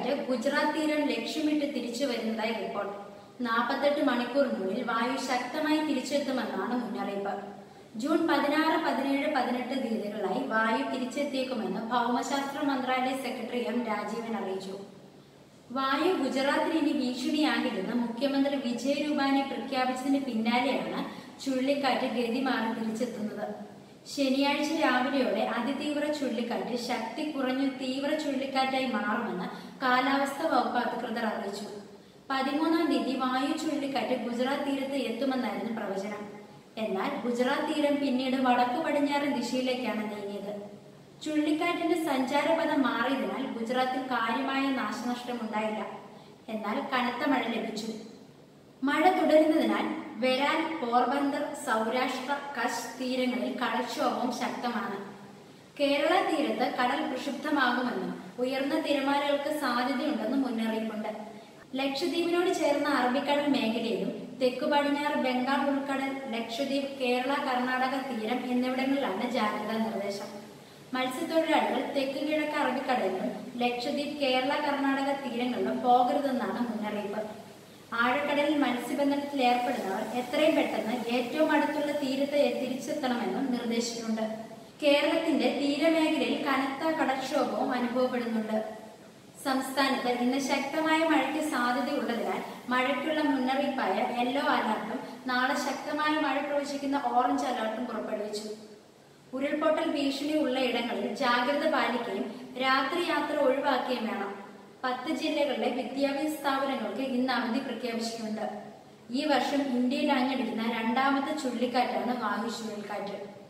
ചുഴലിക്കാറ്റ് ഗുജറാത്ത് തീരം ലക്ഷ്യമിട്ട് തിരിച്ചു വരുന്നതായി റിപ്പോർട്ട് നാൽപ്പത്തെട്ട് മണിക്കൂറിനുള്ളിൽ വായു ശക്തമായി തിരിച്ചെത്തുമെന്നാണ് മുന്നറിയിപ്പ് ജൂൺ പതിനാറ് പതിനേഴ് പതിനെട്ട് തീയതികളായി വായു തിരിച്ചെത്തിയേക്കുമെന്ന് ഭൗമശാസ്ത്ര മന്ത്രാലയ സെക്രട്ടറി എം രാജീവൻ അറിയിച്ചു വായു ഗുജറാത്തിന് ഇനി ഭീഷണിയാകില്ലെന്ന് മുഖ്യമന്ത്രി വിജയ് രൂപാനി പ്രഖ്യാപിച്ചതിന് പിന്നാലെയാണ് ചുഴലിക്കാറ്റ് ഗതി മാറി തിരിച്ചെത്തുന്നത് ശനിയാഴ്ച രാവിലെയോടെ അതിതീവ്ര ചുഴലിക്കാറ്റ് ശക്തി കുറഞ്ഞു തീവ്ര ചുഴലിക്കാറ്റായി മാറുമെന്ന് കാലാവസ്ഥാ വകുപ്പ് അധികൃതർ അറിയിച്ചു പതിമൂന്നാം തീയതി വായു ചുഴലിക്കാറ്റ് ഗുജറാത്ത് തീരത്ത് എത്തുമെന്നായിരുന്നു പ്രവചനം എന്നാൽ ഗുജറാത്ത് തീരം പിന്നീട് വടക്കു പടിഞ്ഞാറൻ ദിശയിലേക്കാണ് നീങ്ങിയത് ചുഴലിക്കാറ്റിന്റെ സഞ്ചാരപഥം മാറിയതിനാൽ ഗുജറാത്തിൽ കാര്യമായ നാശനഷ്ടം ഉണ്ടായില്ല എന്നാൽ കനത്ത മഴ ലഭിച്ചു മഴ തുടരുന്നതിനാൽ വെരാൻ പോർബന്ദർ സൗരാഷ്ട്ര കച്ച് തീരങ്ങളിൽ കടൽക്ഷോഭം ശക്തമാണ് കേരള തീരത്ത് കടൽ പ്രക്ഷുബ്ധമാകുമെന്നും ഉയർന്ന തിരമാലകൾക്ക് സാധ്യതയുണ്ടെന്നും മുന്നറിയിപ്പുണ്ട് ലക്ഷദ്വീപിനോട് ചേർന്ന അറബിക്കടൽ മേഖലയിലും തെക്കു പടിഞ്ഞാറ് ബംഗാൾ ഉൾക്കടൽ ലക്ഷദ്വീപ് കേരള കർണാടക തീരം എന്നിവിടങ്ങളിലാണ് ജാഗ്രതാ നിർദ്ദേശം മത്സ്യത്തൊഴിലാളികൾ തെക്ക് കിഴക്ക് അറബിക്കടലിലും ലക്ഷദ്വീപ് കേരള കർണാടക തീരങ്ങളിലും പോകരുതെന്നാണ് മുന്നറിയിപ്പ് ആഴക്കടലിൽ മത്സ്യബന്ധനത്തിൽ ഏർപ്പെടുന്നവർ എത്രയും പെട്ടെന്ന് ഏറ്റവും അടുത്തുള്ള തീരത്ത് തിരിച്ചെത്തണമെന്നും നിർദ്ദേശിച്ചിട്ടുണ്ട് കേരളത്തിന്റെ തീരമേഖലയിൽ കനത്ത കടൽക്ഷോഭവും അനുഭവപ്പെടുന്നുണ്ട് സംസ്ഥാനത്ത് ഇന്ന് ശക്തമായ മഴയ്ക്ക് സാധ്യതയുള്ളതിനാൽ മഴയ്ക്കുള്ള മുന്നറിയിപ്പായ യെല്ലോ അലർട്ടും നാളെ ശക്തമായ മഴ പ്രവചിക്കുന്ന ഓറഞ്ച് അലർട്ടും പുറപ്പെടുവിച്ചു ഉരുൾപൊട്ടൽ ഭീഷണി ഉള്ള ഇടങ്ങളിൽ ജാഗ്രത പാലിക്കുകയും രാത്രി യാത്ര ഒഴിവാക്കുകയും വേണം പത്ത് ജില്ലകളിലെ വിദ്യാഭ്യാസ സ്ഥാപനങ്ങൾക്ക് ഇന്ന് അവധി പ്രഖ്യാപിച്ചിട്ടുണ്ട് ഈ വർഷം ഇന്ത്യയിൽ ആഞ്ഞടിക്കുന്ന രണ്ടാമത്തെ ചുഴലിക്കാറ്റാണ് വായു ചുഴലിക്കാറ്റ്